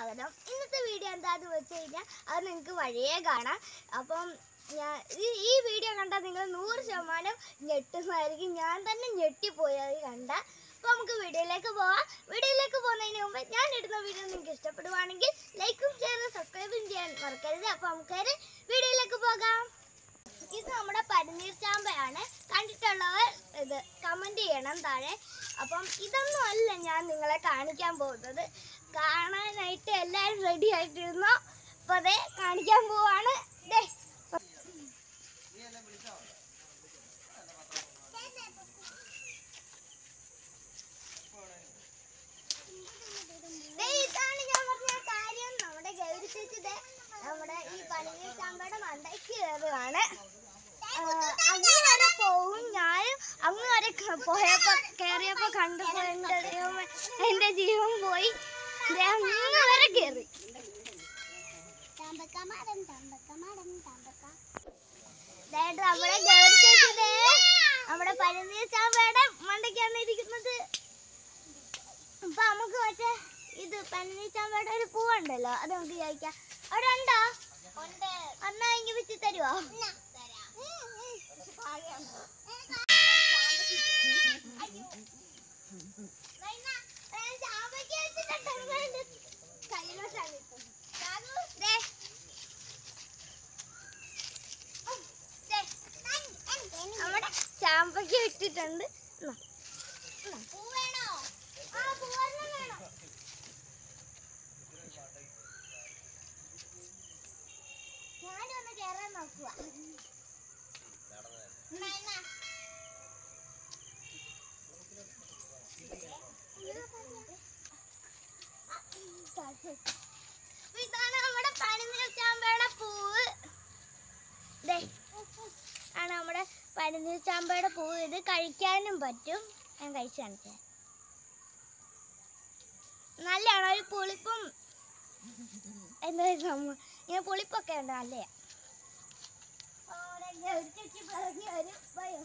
സ്വാഗതം ഇന്നത്തെ വീഡിയോ എന്താന്ന് വെച്ച് കഴിഞ്ഞാൽ അത് നിങ്ങൾക്ക് വഴിയേ കാണാം അപ്പം ഞാൻ ഈ ഈ വീഡിയോ കണ്ടാൽ നിങ്ങൾ നൂറ് ശതമാനം ഞെട്ടുന്നതായിരിക്കും ഞാൻ തന്നെ ഞെട്ടിപ്പോയി അത് കണ്ട അപ്പോൾ നമുക്ക് വീഡിയോയിലേക്ക് പോവാം വീഡിയോയിലേക്ക് പോകുന്നതിന് മുമ്പ് ഞാൻ ഇടുന്ന വീഡിയോ നിങ്ങൾക്ക് ഇഷ്ടപ്പെടുവാണെങ്കിൽ ലൈക്കും ഷെയറും സബ്സ്ക്രൈബും ചെയ്യാൻ മറക്കരുത് അപ്പോൾ നമുക്ക് വീഡിയോയിലേക്ക് പോകാം ഇത് നമ്മുടെ പനിനീർ ചാമ്പയാണ് കണ്ടിട്ടുള്ളവർ ഇത് കമൻറ്റ് ചെയ്യണം താഴെ അപ്പം ഇതൊന്നും അല്ല ഞാൻ നിങ്ങളെ കാണിക്കാൻ പോകുന്നത് കാണാനായിട്ട് എല്ലാവരും റെഡി ആയിട്ടിരുന്നോ അപ്പോൾ അതെ കാണിക്കാൻ പോവാണ് ദേ ദേ ഇതാണ് ഞാൻ പറഞ്ഞ കാര്യം നമ്മുടെ ഗൗരി ചേച്ചി ദേ നമ്മുടെ ഈ പനിനീർ ചാമ്പയുടെ മണ്ടയ്ക്ക് കയറുകയാണ് അങ്ങ് വരെ പോവും ഞാനും അങ്ങ് വരെ ക- പോയപ്പോ കേറിയപ്പോ കണ്ടപ്പോ എന്റെ ദൈവമേ, എന്റെ ജീവൻ പോയി ദേ അങ്ങ് വരെ കേറി ദേ നമ്മുടെ ഗൗരി ചേച്ചി ദേ നമ്മുടെ പനിനീർ ചാമ്പയുടെ മണ്ടയ്ക്കാണ് ഇരിക്കുന്നത് അപ്പൊ നമുക്ക് മറ്റേ ഇത് പനിനീർ ചാമ്പയുടെ ഒരു പൂവുണ്ടല്ലോ അത് നമുക്ക് കഴിക്കാം അവിടെ ഉണ്ടോ എന്നാ ഇങ്ങ് വെച്ച് തരുവോ നമ്മുടെ ചാമ്പയ്ക്ക ഇട്ടിട്ടുണ്ട് എന്നാ. എന്നാ. ആ, പൂവെല്ലാം വേണം. ഞാനൊന്ന് കേറാൻ നോക്കുക ഇതാണ് നമ്മുടെ പനിനീർ ചാമ്പയുടെ പൂവ് ദേ ആണ് നമ്മുടെ പനിനീർ ചാമ്പയുടെ പൂവ് ഇത് കഴിക്കാനും പറ്റും ഞാൻ കഴിച്ചു കാണിക്കാം നല്ലതാണ് ഒരു പുളിപ്പും എന്താ സംഭവം ഇങ്ങനെ പുളിപ്പൊക്കെ ഉണ്ട് നല്ലയാ ഒരു ചേച്ചി പറഞ്ഞു വരും പോയോ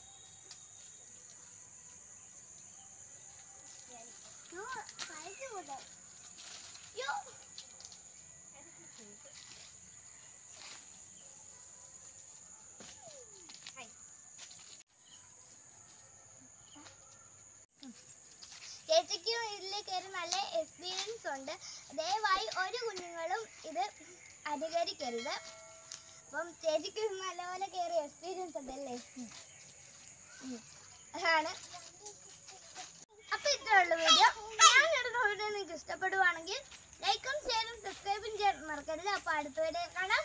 യോ, കഴിച്ചു കൂടെ. യോ. ഹായ്. ചേച്ചിക്കും ഇതിൽ കയറി നല്ല എക്സ്പീരിയൻസ് ഉണ്ട് ദയവായി ഒരു കുഞ്ഞുങ്ങളും ഇത് അനുകരിക്കരുത് അപ്പം ചേച്ചിക്ക് നല്ലപോലെ കയറി എക്സ്പീരിയൻസ് ഉണ്ടല്ലേ ഉം. അതാണ് അപ്പൊ ഇത്രയുള്ള വീഡിയോ ഞാൻ ഇടുന്ന വീഡിയോ നിങ്ങൾക്ക് ഇഷ്ടപ്പെടുവാണെങ്കിൽ ലൈക്കും ഷെയറും സബ്സ്ക്രൈബും ചെയ്യാൻ മറക്കരുത് അപ്പൊ അടുത്ത വീഡിയോ കാണാം